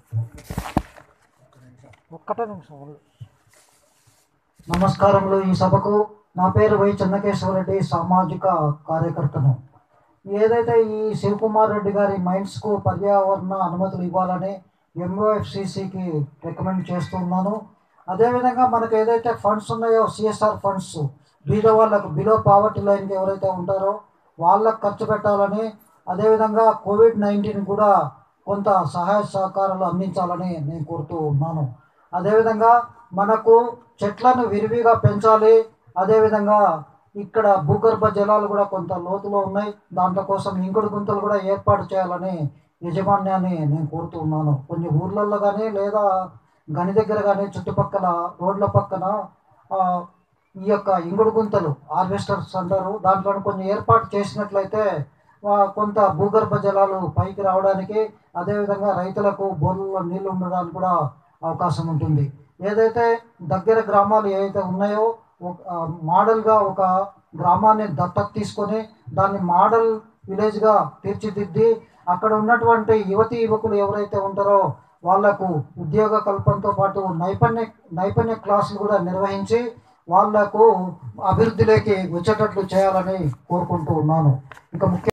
ఒక్కటే నిమిషం నమస్కారములు ఈ సభకు నా పేరు వై చెన్నకేశ్వరరెడ్డి సామాజిక కార్యకర్తను ఏదైతే ఈ శివకుమార్ రెడ్డి గారి మైండ్స్కు పర్యావరణ అనుమతులు ఇవ్వాలని ఎంఓఎఫ్సిసికి రికమెండ్ చేస్తున్నాను అదేవిధంగా మనకు ఏదైతే ఫండ్స్ ఉన్నాయో సిఎస్ఆర్ ఫండ్స్ బీద వాళ్ళకు బిలో పావర్టీ లైన్కి ఎవరైతే ఉంటారో వాళ్ళకు ఖర్చు పెట్టాలని అదేవిధంగా కోవిడ్ నైన్టీన్ కూడా కొంత సహాయ సహకారాలు అందించాలని నేను కోరుతూ ఉన్నాను అదేవిధంగా మనకు చెట్లను విరివిగా పెంచాలి అదేవిధంగా ఇక్కడ భూగర్భ జలాలు కూడా కొంత లోతులో ఉన్నాయి దాంట్లో కోసం ఇంకుడు గుంతలు కూడా ఏర్పాటు చేయాలని యజమాన్యాన్ని నేను కోరుతూ ఉన్నాను కొన్ని ఊర్లలో కానీ లేదా గని దగ్గర కానీ చుట్టుపక్కల రోడ్ల పక్కన ఆ, ఈ యొక్క ఇంగుడు గుంతలు హార్వెస్టర్స్ అంటారు దాంట్లో కొన్ని ఏర్పాటు చేసినట్లయితే ఆ, కొంత భూగర్భ జలాలు పైకి రావడానికి అదేవిధంగా రైతులకు బోర్లలో నీళ్లు ఉండడానికి కూడా అవకాశం ఉంటుంది ఏదైతే దగ్గర గ్రామాలు ఏవైతే ఉన్నాయో ఒక- ఆ, మోడల్గా ఒక గ్రామాన్ని దత్తత తీసుకొని దాన్ని మోడల్ విలేజ్గా తీర్చిదిద్ది అక్కడ ఉన్నటువంటి యువతి యువకులు ఎవరైతే ఉంటారో వాళ్లకు ఉద్యోగ కల్పనతో పాటు నైపుణ్య నైపుణ్య క్లాసులు కూడా నిర్వహించి వాళ్లకు అభివృద్ధిలోకి వచ్చేటట్లు చేయాలని కోరుకుంటూ ఉన్నాను ఇంకా ముఖ్య